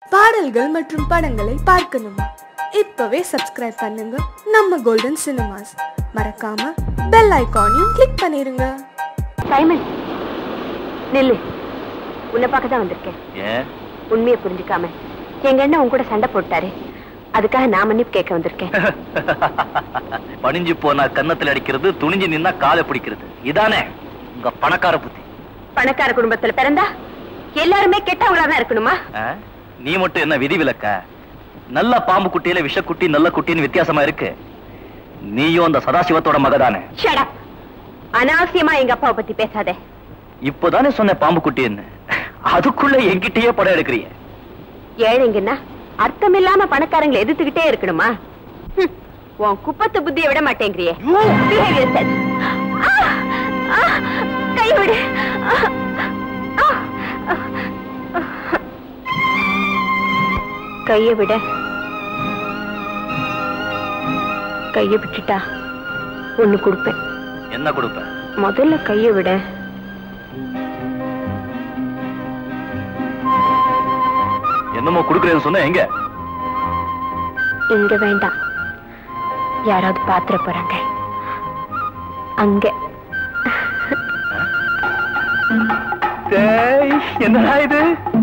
பாடல்கள் மற்றும் படங்களை பார்க்கணுமா இப்பவே சப்ஸ்கிரைப் பண்ணுங்க நம்ம கோல்டன் சினிமாஸ் மறக்காம பெல் ஐகானையும் கிளிக் பண்ணிருங்க சைமன் நில்லு உன்னை பார்க்க தான் வந்திருக்கேன் ஏன் உண்மையை புரிஞ்சுக்காம எங்க அண்ணன் உன் கூட சண்டை போட்டாரு அதுக்காக நான் மன்னிப்பு கேட்க வந்திருக்கேன் பணிஞ்சு போனா கன்னத்துல அடிக்கிறது துணிஞ்சு நின்னா காலை பிடிக்கிறது இதானே உங்க பணக்கார புத்தி பணக்கார குடும்பத்துல பிறந்தா எல்லாருமே கெட்டவங்களா தான் இருக்கணுமா ஆ? நீ மட்டும் என்ன விதி விலக்க நல்ல பாம்பு குட்டியில விஷக்குட்டி நல்ல குட்டின்னு வித்தியாசமா இருக்கு நீயும் அந்த சதாசிவத்தோட மகதானே Shut up. அனாவசியமா எங்க அப்பாவை பத்தி பேசாதே இப்போதானே சொன்ன பாம்பு குட்டின்னு அதுக்குள்ள என்கிட்டயே படம் எடுக்கிறிய ஏழைங்கன்னா அர்த்தம் இல்லாம பணக்காரங்களை எதிர்த்துக்கிட்டே இருக்கணுமா ஹம், உன் குப்பத்து புத்தியை விட மாட்டேங்கிறியே Behavior set. ஆ, ஆ, கை விடு ஆ, ஆ, ஆ. கைய விட கைய விட்டுட்டா ஒண்ணு கொடுப்பேன் என்ன கொடுப்ப முதல்ல கைய விட என்னமோ கொடுக்கறேன்னு சொன்ன எங்க இங்க வேண்டாம் யாராவது பாத்திர போறாங்க அங்க டேய், என்னடா இது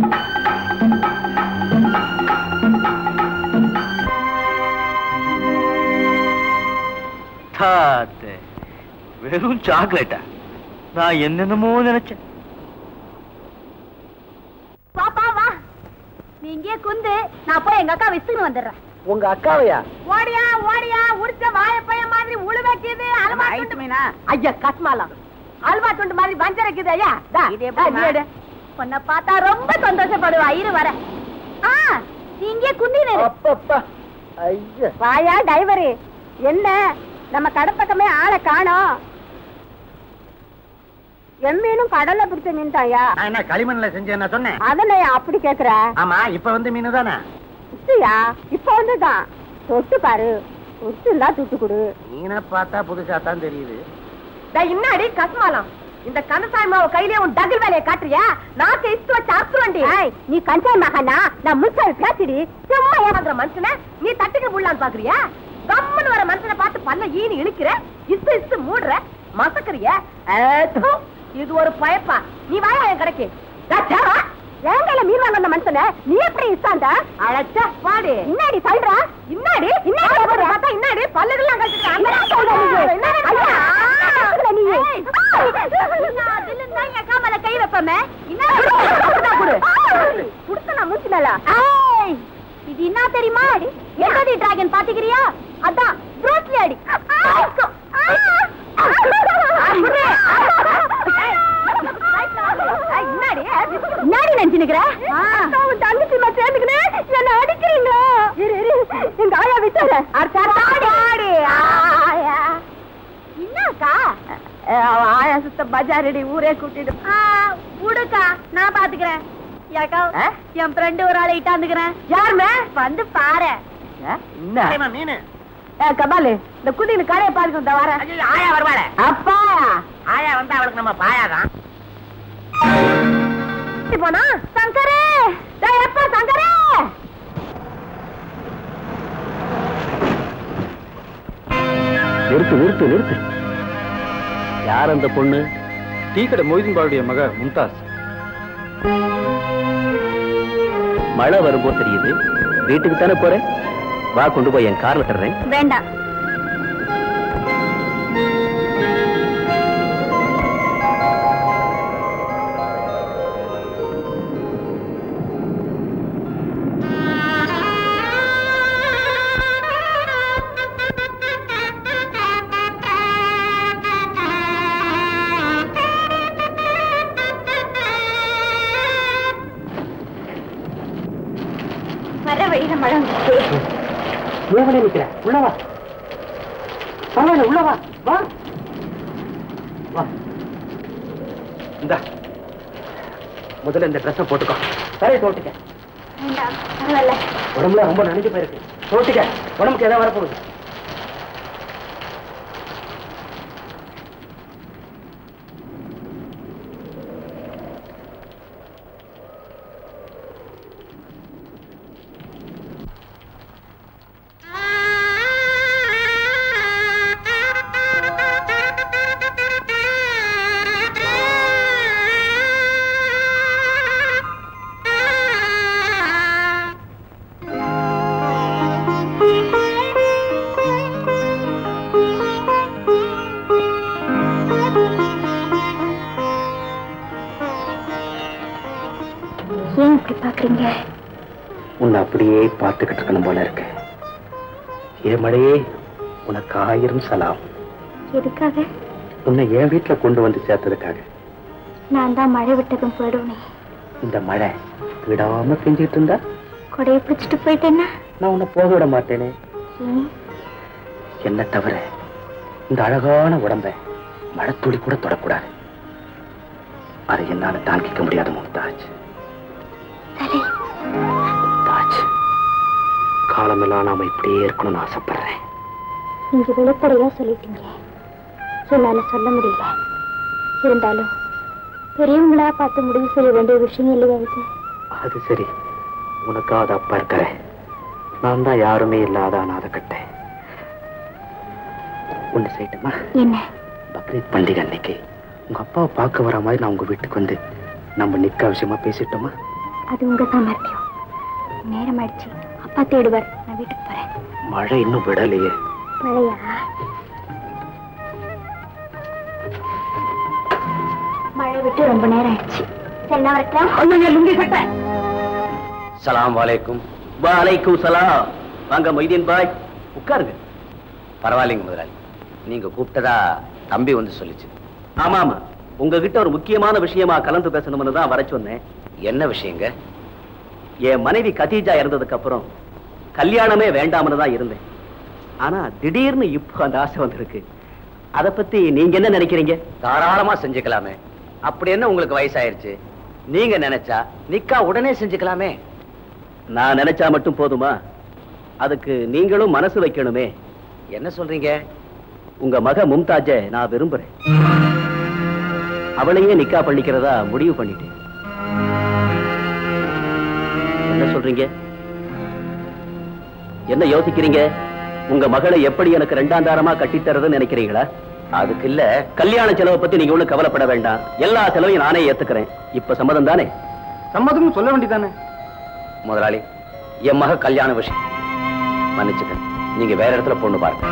தாத்தே, வெறும் சாக்லேட்டா நான் என்னென்னமோ நினைச்சேன் பாப்பா வா நீ இங்கே குந்து நான் போய் எங்க அக்கா விசுன்னு வந்துடுறேன் உங்க அக்காவையா ஓடியா ஓடியா உடிச்ச வாழைப்பைய மாதிரி உழுவைக்குது அல்வா துண்டு ஐயா கஸ்மாலா அல்வா துண்டு மாதிரி வஞ்சரைக்குது ஐயா தா, தா, நீ எடு. உன்னை பார்த்தா ரொம்ப சந்தோஷப்படுவா இரு வர ஆ நீ இங்கே குந்தினு அப்பப்பா ஐயா வாயா டைவரு என்ன நம்ம கடப்பக்கமே ஆளை காணோம் எம்மீனும் கடல்ல பிடிச்ச மீன் தாயா நான் என்ன களிமண்ல செஞ்சேன் சொன்னேன் அதனை அப்படி கேக்குற ஆமா இப்ப வந்து மீன் தானே இச்சுயா இப்ப வந்துதான் தொட்டு பாரு உச்சுந்தா துட்டு கொடு மீனை பார்த்தா புதுசா தான் தெரியுது இன்னாடி கஸ்மாலம் இந்த கந்தசாமி மாவ கையிலே உன் டகில் வேலையை காட்டுறியா நான் இஸ்து வச்சு அறுத்துருண்டி நீ கஞ்சாய் மகனா நான் முச்சாவி பேசிடி சும்மா ஏமாந்துற மனுஷன நீ தட்டுக்கு புள்ளான்னு பாக்குறியா கம்முன்னு வர மனுஷனை பார்த்து பல்ல ஈனி இழுக்கிற இஸ்து இஸ்து மூடுற மசக்கறிய இது ஒரு பயப்பா நீ வாயா என் கடைக்கு ஏங்கையில மீன் வாங்க வந்த மனுஷன நீ எப்படி இஷ்டாண்டா அழைச்ச பாடு இன்னாடி சொல்ற இன்னாடி இன்னாடி பார்த்தா இன்னாடி பல்லுகள்லாம் கழிச்சுட்டு கை வைப்பமே இது என்ன தெரியுமா என்னடி டிராகன் பாத்துக்கிறியா அதான் ப்ரோஸ்லி அடி முன்னாடி நினைச்சுக்கிற தங்கச்சி மா சேர்ந்துக்கினே என்ன அடிக்கிறீங்களா இரு இரு எங்க ஆயா விட்டாரு ஆடி ஆயா என்னக்கா ஆயா சுத்த பஜாரடி ஊரே கூட்டிட்டு விடுக்கா நான் பாத்துக்கிறேன் ஏக்கா என் ஃப்ரெண்டு ஒரு ஆளை இட்டாந்துக்கிறேன் யாருமே வந்து பாரு என்ன மீன் கபாலு இந்த குதின்னு கடையை பாத்துக்கிட்டு வரேன் ஐயோ, ஆயா வருவாள அப்பா ஆயா வந்தா அவளுக்கு நம்ம பாயாதான் போனா சங்கரே டேய் அப்பா சங்கரே நிறுத்து நிறுத்து நிறுத்து யார் அந்த பொண்ணு டீ கடை மொய்தீன் பாவுடைய மக மும்தாஸ் மழை வரும்போது தெரியுது வீட்டுக்கு தானே போறேன் வா கொண்டு போய் என் கார்ல தர்றேன் வேண்டாம் வர வழியில மழை வந்துச்சு மூவனே நிக்கிற உள்ளவா பரவாயில்ல உள்ளவா வா வா இந்த முதல்ல இந்த ட்ரெஸ்ஸை போட்டுக்கோ சரி தோட்டுக்க வேண்டாம் பரவாயில்ல உடம்புல ரொம்ப நனைஞ்சு போயிருக்கு தோட்டுக்க உடம்புக்கு ஏதாவது வரப்போகுது உன்னை அப்படியே பார்த்துக்கிட்டு இருக்கணும் போல இருக்கு ஏ மழையே உனக்கு ஆயிரம் சலாம் எதுக்காக உன்னை என் வீட்டுல கொண்டு வந்து சேர்த்ததுக்காக நான் தான் மழை விட்டதும் போயிடுவேன் இந்த மழை விடாம பெஞ்சிட்டு இருந்தா கொடையை பிடிச்சிட்டு போயிட்டேன்னா நான் உன்னை போக விட மாட்டேனே ஏன் என்ன தவிர இந்த அழகான உடம்ப மழத்துளி கூட தொடக்கூடாது அதை என்னால தாங்கிக்க முடியாது மும்தாஜ் சரி மும்தாஜ் காலமெல்லாம் நாம இப்படியே இருக்கணும்னு ஆசைப்படுறேன் நீங்க வெளிப்படையா சொல்லிட்டீங்க என்னால சொல்ல முடியல இருந்தாலும் பெரியவங்களா பார்த்து முடிவு செய்ய வேண்டிய விஷயம் இல்லையா இது அது சரி உனக்காவது அப்பா இருக்கிற நான் தான் யாருமே இல்லாத அனாத கட்டேன் ஒண்ணு செய்யட்டுமா என்ன பக்ரீத் பண்டிகை அன்னைக்கு உங்க அப்பாவை பார்க்க வர மாதிரி நான் உங்க வீட்டுக்கு வந்து நம்ம நிக்க விஷயமா பேசிட்டோமா அது உங்க சாமர்த்தியம் நேரம் ஆயிடுச்சு அப்பா தேடுவார் நான் வீட்டுக்கு போறேன் மழை இன்னும் விடலையே மழையா மழை விட்டு ரொம்ப நேரம் ஆயிடுச்சு சரி நான் வரட்டா சலாம் வலைக்கும் வலைக்கும் சலாம் வாங்க மொய்தீன் பாய் உட்காருங்க பரவாயில்லைங்க முதலாளி நீங்க கூப்பிட்டதா தம்பி வந்து சொல்லிச்சு ஆமா ஆமா உங்ககிட்ட ஒரு முக்கியமான விஷயமா கலந்து பேசணும்னு தான் வர சொன்னேன் என்ன விஷயங்க என் மனைவி கதீஜா இறந்ததுக்கு அப்புறம் கல்யாணமே வேண்டாம்னு தான் இருந்தேன் ஆனா திடீர்னு இப்போ அந்த ஆசை வந்திருக்கு அத பத்தி நீங்க என்ன நினைக்கிறீங்க தாராளமா செஞ்சுக்கலாமே அப்படி என்ன உங்களுக்கு வயசாயிருச்சு நீங்க நினைச்சா நிக்கா உடனே செஞ்சுக்கலாமே நான் நினைச்சா மட்டும் போதுமா அதுக்கு நீங்களும் மனசு வைக்கணுமே என்ன சொல்றீங்க உங்க மக மும்தாஜ நான் விரும்புறேன் அவளையே நிக்கா பண்ணிக்கிறதா முடிவு பண்ணிட்டேன் என்ன சொல்றீங்க என்ன யோசிக்கிறீங்க உங்க மகளை எப்படி எனக்கு ரெண்டாம் தாரமா கட்டித்தரதுன்னு நினைக்கிறீங்களா அதுக்கு இல்ல கல்யாண செலவை பத்தி நீங்க ஒண்ணும் கவலைப்பட வேண்டாம் எல்லா செலவையும் நானே ஏத்துக்கிறேன் இப்ப சம்மதம் தானே சம்மதம் சொல்ல வேண்டியதானே முதலாளி என் மக கல்யாண விஷயம் மன்னிச்சுக்க நீங்க வேற இடத்துல பொண்ணு பாருங்க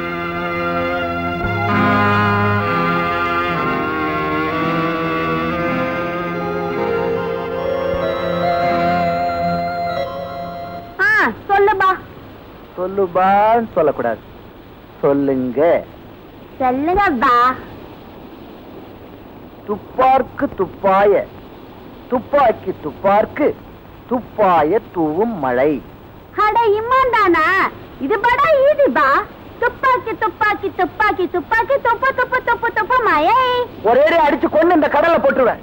ஆ சொல்லுப்பா சொல்லுபான்னு சொல்லக்கூடாது சொல்லுங்க சொல்லுங்கப்பா துப்பார்க்கு துப்பாய துப்பாக்கி துப்பார்க்கு துப்பாய தூவும் மழை அட இம்மான் தானா இது படா ஈஸிப்பா துப்பாக்கி துப்பாக்கி துப்பாக்கி துப்பாக்கி துப்பு துப்பு துப்பு துப்பு மழை ஒரே அடிச்சு கொண்டு இந்த கடல்ல போட்டுருவேன்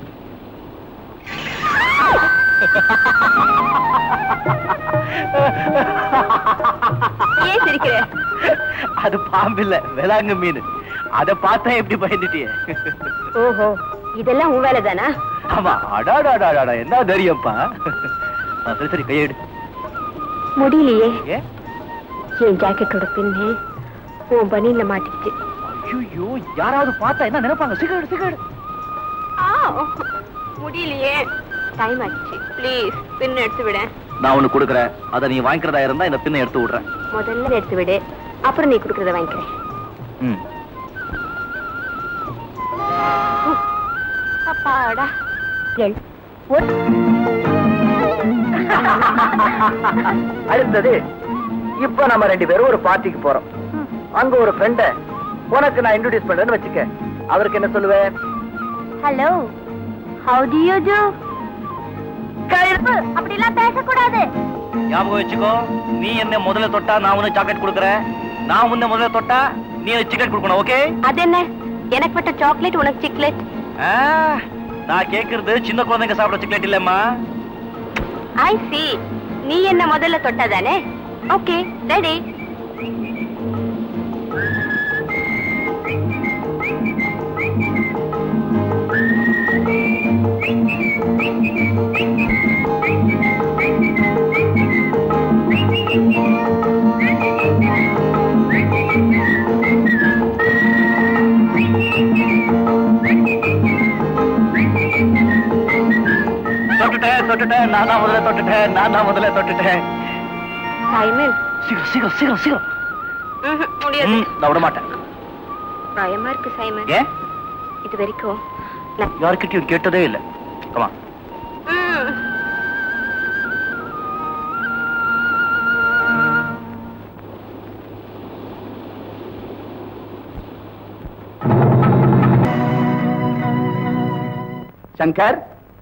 ஏன் சிரிக்கிற அது பாம்பில்ல வேளாங்க மீன் அத பார்த்தா எப்படி பயந்துட்டியே ஓஹோ இதெல்லாம் உன் வேலை தானா ஆமா அடாடாடாடா என்ன தைரியம்ப்பா ஆ, சரி சரி கையெடு முடியலையே ஏன் என் ஜாக்கெட்டோட பின்னு உன் பனியில மாட்டிச்சு ஐயோ யாராவது பார்த்தா என்ன நினைப்பாங்க சிகரெட் சிகரெட் முடியலையே டைம் ஆச்சு ப்ளீஸ் பின் எடுத்து விட நான் ஒண்ணு கொடுக்குறேன் அதை நீ வாங்கிக்கிறதா இருந்தா இந்த பின்னை எடுத்து விடுறேன் முதல்ல எடுத்து விடு அப்புறம் நீ கொடுக்கறத வாங்கிக்கிறேன் ம் அப்பாடா எள் அடுத்தது இப்ப நம்ம ரெண்டு பேரும் ஒரு பார்ட்டிக்கு போறோம் அங்க ஒரு ஃப்ரெண்ட உனக்கு நான் இன்ட்ரோடியூஸ் பண்றேன்னு வச்சுக்க அவருக்கு என்ன சொல்லுவேன் hello how do you do கழுப்பு அப்படிலாம் பேசக்கூடாது ஞாபகம் வச்சுக்கோ நீ என்ன முதல்ல தொட்டா நான் உனக்கு சாக்லேட் கொடுக்குறேன் நான் உன்னை முதல்ல தொட்டா நீ எனக்கு சிக்கன் கொடுக்கணும் ஓகே அது என்ன எனக்கு பட்ட சாக்லேட் உனக்கு சிக்லேட் நான் கேக்குறது சின்ன குழந்தைங்க சாப்பிட சிக்கலேட் இல்லம்மா ஐ சி நீ என்ன முதல்ல தொட்டதானே ஓகே ரெடி தொட்டுட்டேன் தொட்டுட்டேன் நான் தான் முதல்ல தொட்டுட்டேன் நான் தான் முதல்ல தொட்டுட்டேன் சைமன் சீக்கிரம் சீக்கிரம் சீக்கிரம் சீக்கிரம் முடியாது ம், நான் விட மாட்டேன் பயமா இருக்கு சைமன் ஏன் இது வரைக்கும் நான் யாருக்கிட்டையும் கேட்டதே இல்ல கமா ம். சங்கர்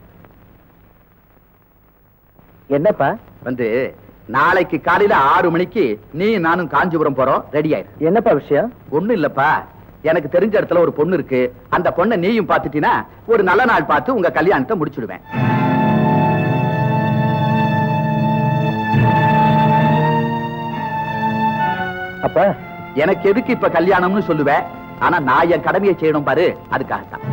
என்னப்பா வந்து நாளைக்கு காலையில ஆறு மணிக்கு நீ நானும் காஞ்சிபுரம் போறோம் ரெடி ஆயிரு என்னப்பா விஷயம் ஒண்ணு இல்லப்பா எனக்கு தெரிஞ்ச இடத்துல ஒரு பொண்ணு இருக்கு அந்த பொண்ணை நீயும் பாத்துட்டீன்னா ஒரு நல்ல நாள் பார்த்து உங்க கல்யாணத்தை முடிச்சிடுவேன் அப்பா எனக்கு எதுக்கு இப்ப கல்யாணம்னு சொல்லுவேன் ஆனா நான் என் கடமையை செய்யணும் பாரு அதுக்காகத்தான்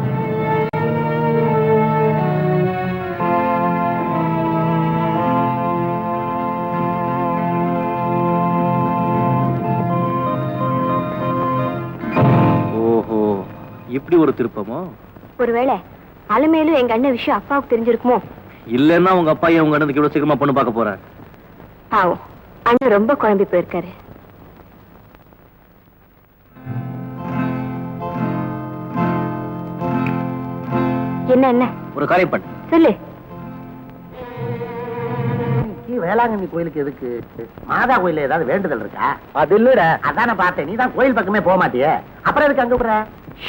ஓஹோ இப்படி ஒரு திருப்பமோ ஒருவேளை அலமேலும் எங்க அண்ணன் விஷயம் அப்பாவுக்கு தெரிஞ்சிருக்குமோ இல்லன்னா உங்க அப்பா ஏன் உங்க அண்ணனுக்கு இவ்வளவு சீக்கிரமா பொண்ணு பார்க்க போறாரு பாவம் அண்ணன் ரொம்ப குழம்பி போயிருக்காரு என்ன என்ன ஒரு காரியம் பண்ணு சொல்லு வேளாங்கண்ணி கோயிலுக்கு எதுக்கு மாதா கோயில்ல ஏதாவது வேண்டுதல் இருக்கா அது இல்லடா அதான பார்த்தேன் நீ தான் கோயில் பக்கமே போக மாட்டியே அப்புறம் எதுக்கு அங்க போற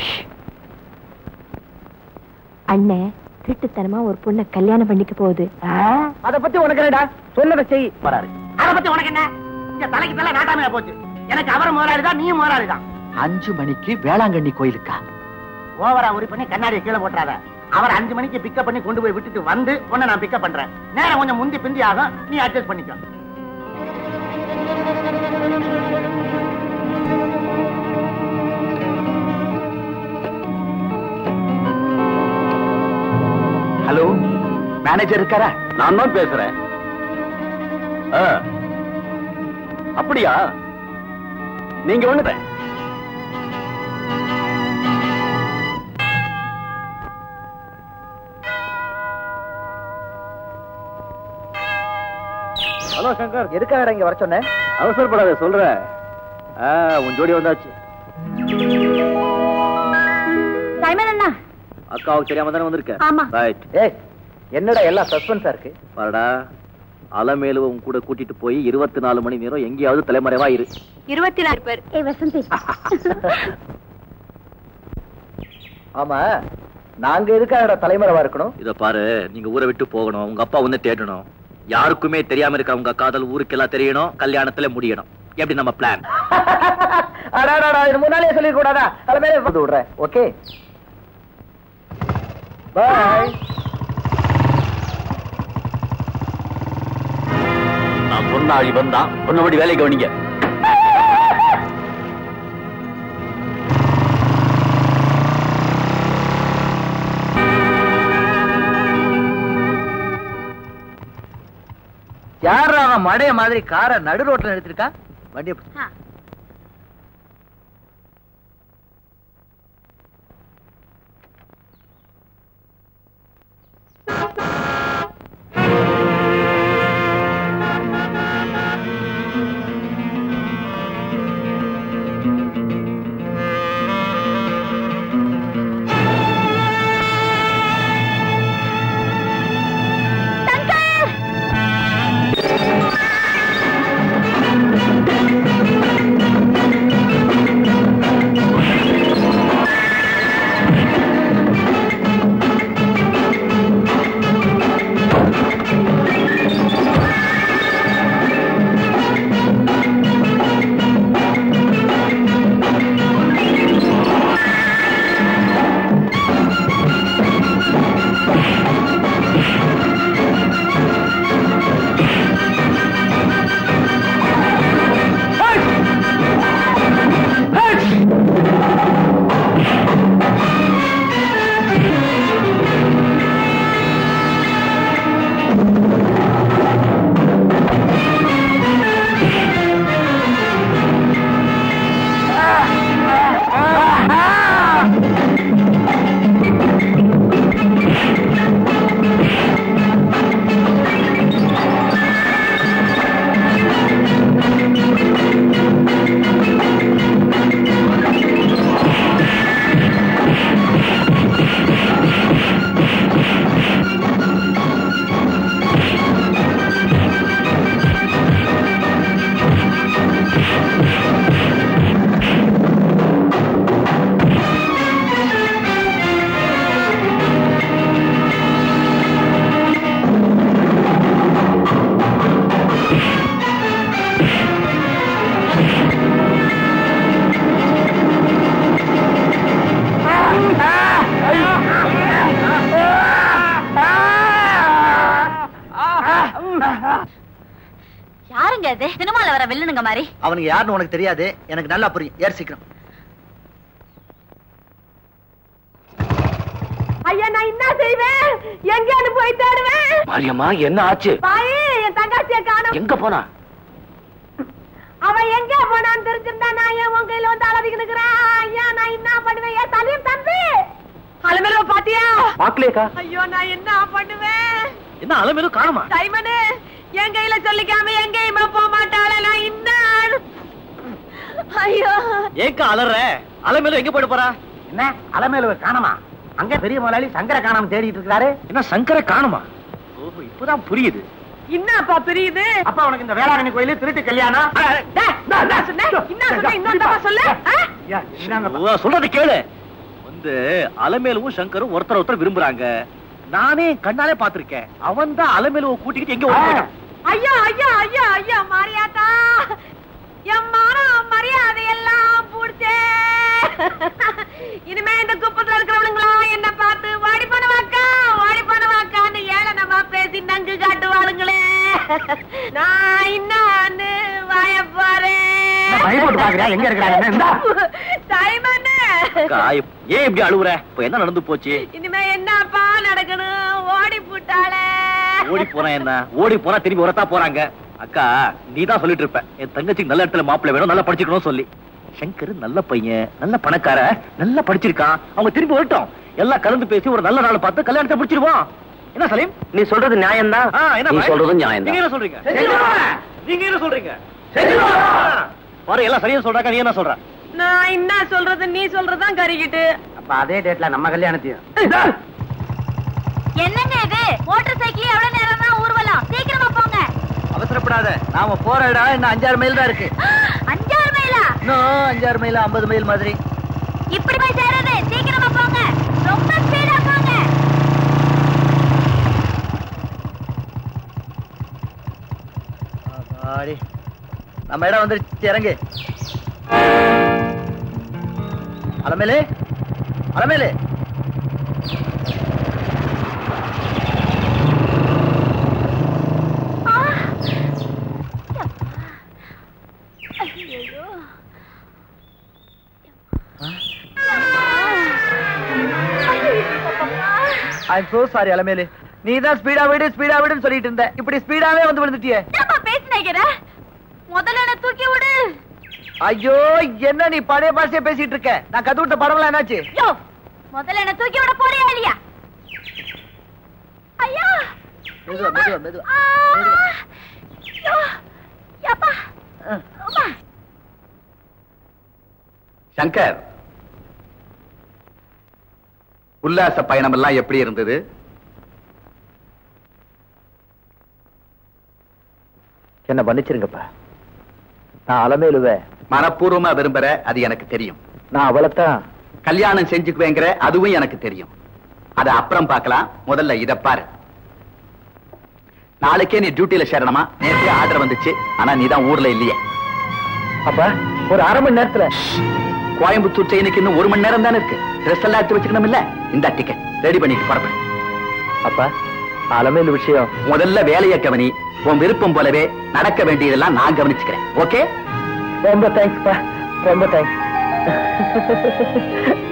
அண்ணன் திருட்டுத்தனமா ஒரு பொண்ணை கல்யாணம் பண்ணிக்க போகுது அத பத்தி உனக்கு என்னடா சொன்னதை செய் வராரு அத பத்தி உனக்கு என்ன இந்த தலைக்கு தலை நாட்டாமையா போச்சு எனக்கு அவர் முதலாளிதான் நீயும் முதலாளிதான் அஞ்சு மணிக்கு வேளாங்கண்ணி கோயிலுக்கா ஓவரா உரி பண்ணி கண்ணாடியை கீழே போட்டுறாத அவர் அஞ்சு மணிக்கு பிக்கப் பண்ணி கொண்டு போய் விட்டுட்டு வந்து உன்னை நான் பிக்கப் பண்றேன் நேரம் கொஞ்சம் முந்தி பிந்தி ஆகும் நீ அட்ஜஸ்ட் பண்ணிக்கோ ஹலோ மேனேஜர் இருக்காரா நான் தான் பேசுறேன் ஆ. அப்படியா நீங்க ஒண்ணு ஹலோ சங்கர் எதுக்காக இங்க வர சொன்னேன் அவசரப்படாத சொல்றேன் ஆ, உன் ஜோடி வந்தாச்சு சைமன் அண்ணா அக்காவுக்கு தெரியாம தானே வந்திருக்க ஆமா. ரைட் ஏய் என்னடா எல்லாம் சஸ்பென்ஸா இருக்கு பாருடா அலமேலு உன் கூட கூட்டிட்டு போய் இருபத்தி நாலு மணி நேரம் எங்கேயாவது தலைமறைவா இரு இருபத்தி நாலு பேர் ஏ வசந்தி ஆமா நாங்க எதுக்காக தலைமறைவா இருக்கணும் இத பாரு நீங்க ஊரை விட்டு போகணும் உங்க அப்பா வந்து தேடணும் யாருக்குமே தெரியாம இருக்க உங்க காதல் ஊருக்கெல்லாம் தெரியணும் கல்யாணத்துல முடியணும் எப்படி நம்ம பிளான் அடாடாடா இது முன்னாலே சொல்லி கூடாதா தலைமையில வந்து விடுறேன் ஓகே பாய் நான் சொன்ன ஆள் இவன் தான் சொன்னபடி வேலை கவனிங்க யார் அவன் மடைய மாதிரி காரை நடு ரோட்ல நிறுத்திருக்கான் வண்டியை பிடி. சங்கர் யாருங்க இது சினிமால வர வில்லனுங்க மாதிரி அவனுக்கு யாருன்னு உனக்கு தெரியாது எனக்கு நல்லா புரியும் ஏறு சீக்கிரம் ஐயா நான் என்ன செய்வேன் எங்கேயாவது போய் தேடுவேன் மாரியம்மா என்ன ஆச்சு பாய் என் தங்கச்சியை காணும் எங்க போனா அவன் எங்க போனான்னு தெரிஞ்சிருந்தா நான் ஏன் உன் கையில வந்து அளவிக்கு நிக்கிறேன் ஐயா நான் என்ன பண்ணுவேன் ஏன் தலையும் தம்பி அலமேலோ பாத்தியா பாக்கலையக்கா ஐயோ நான் என்ன பண்ணுவேன் என்ன அலமேலும் காணுமா டைமனு என் கையில சொல்லிக்காம எங்கேயுமே போக மாட்டாளே நான் என்ன ஐயோ ஏக்கா அலற அலமேலும் எங்க போயிட்டு போறா என்ன அலமேலுவை காணமா அங்க பெரிய முதலாளி சங்கர காணாம தேடிட்டு இருக்காரு என்ன சங்கர காணுமா ஓஹோ இப்பதான் புரியுது என்னப்பா பிரியுது அப்ப உனக்கு இந்த வேளாங்கண்ணி கோயிலு திருட்டு கல்யாணம் டேய், நான் என்ன சொன்னேன்? என்ன சொன்னேன்? இன்னொரு தடவை சொல்லு ஆ? ஐயா, என்னங்க ஓ, சொல்றத கேளு வந்து அலமேலுவும் சங்கரும் ஒருத்தர் ஒருத்தர் விரும்புறாங்க நானே கண்ணாலே பாத்திருக்கேன் அவன் தான் அலமேலுவை கூட்டிக்கிட்டு எங்க ஓடி போயிட்டான். ஐயா ஐயா ஐயா ஐயா மாரியாத்தா என் மானம் மரியாதை எல்லாம் பூடிச்சே இனிமே இந்த குப்பத்துல இருக்கிறவனுங்களா என்ன பார்த்து வாடி பண்ணுவாக்கா வாடி பண்ணுவாக்கான்னு ஏளனமா பேசி நங்கு காட்டுவாளுங்களே நான் இன்னான்னு வாய என்ன பை போட்டு பாக்குறியா? எங்க இருக்கிறாங்க? இந்தா. டைமன்னு அக்கா, இப்ப ஏன் இப்படி அழுவுற இப்ப என்ன நடந்து போச்சு இனிமே என்னப்பா நடக்கணும் ஓடி போட்டாளே ஓடி போனா என்ன ஓடி போனா திரும்பி உரத்தா போறாங்க அக்கா நீ தான் சொல்லிட்டு இருப்ப என் தங்கச்சிக்கு நல்ல இடத்துல மாப்பிள்ளை வேணும் நல்லா படிச்சுக்கணும் சொல்லி சங்கர் நல்ல பையன் நல்ல பணக்கார நல்லா படிச்சிருக்கான் அவங்க திரும்பி வரட்டும் எல்லாம் கலந்து பேசி ஒரு நல்ல நாள் பார்த்து கல்யாணத்தை முடிச்சிருவோம் என்ன சலீம் நீ சொல்றது நியாயம்தான் ஆ, என்ன நீ பாய்? சொல்றதும் நியாயம் நீங்க என்ன சொல்றீங்க நீங்க என்ன சொல்றீங்க பாரு எல்லாம் சரியா சொல்றாங்க நீ என்ன சொல்ற நான் என்ன சொல்றது நீ சொல்றதுதான் கறிக்கிட்டு அப்ப அதே டேட்ல நம்ம கல்யாணத்தையும் என்னங்க இது மோட்டார் சைக்கிள் எவ்வளவு நேரம் தான் ஊர்வலம் சீக்கிரமா போங்க அவசரப்படாத நாம போற இடம் இன்னும் அஞ்சாறு மைல் தான் இருக்கு அஞ்சாறு மைலா இன்னும் அஞ்சாறு மைல் ஐம்பது மைல் மாதிரி இப்படி போய் சேரது சீக்கிரமா போங்க ரொம்ப ஸ்பீடா போங்க ஆடி. நம்ம இடம் வந்துருச்சு இறங்கு Alamelu Alamelu I so sorry Alamelu நீ தான் ஸ்பீடா விடு ஸ்பீடா விடுன்னு சொல்லிட்டு இருந்த இப்படி ஸ்பீடாவே வந்து விழுந்துட்டியே என்னப்பா பேசினேங்கிற முதல்ல என்ன தூக்கி விடு ஐயோ என்ன நீ பழைய பாஷைய பேசிட்டு இருக்க நான் கத்து விட்ட படம்லாம் என்னாச்சு யோ முதல்ல என்ன தூக்கி விட போறியா இல்லையா ஐயா மெதுவா மெதுவா மெதுவா ஆ! மெதுவா. யோ! யப்பா! அம்மா! சங்கர் உல்லாச பயணம் எல்லாம் எப்படி இருந்தது என்ன மன்னிச்சிருங்கப்பா நான் அலமேலுவ மனப்பூர்வமா விரும்புற அது எனக்கு தெரியும் நான் அவளைத்தான் கல்யாணம் செஞ்சுக்குவேங்கிற அதுவும் எனக்கு தெரியும் அத அப்புறம் பார்க்கலாம் முதல்ல இத பாரு நாளைக்கே நீ டியூட்டில சேரணுமா நேற்றே ஆர்டர் வந்துச்சு ஆனா நீ தான் ஊர்ல இல்லையே அப்ப ஒரு அரை மணி நேரத்துல கோயம்புத்தூர் ட்ரெயினுக்கு இன்னும் ஒரு மணி நேரம் தானே இருக்கு ட்ரெஸ் எல்லாம் எடுத்து வச்சுக்கணும் இல்ல இந்த டிக்கெட் ரெடி பண்ணிட்டு புறப்படு அப்ப அலமேலு விஷயம் முதல்ல வேலையை கவனி உன் விருப்பம் போலவே நடக்க வேண்டியதெல்லாம் நான் கவனிச்சுக்கிறேன் ஓகே ரொம்ப தேங்க்ஸ்ப்பா ரொம்ப தேங்க்ஸ்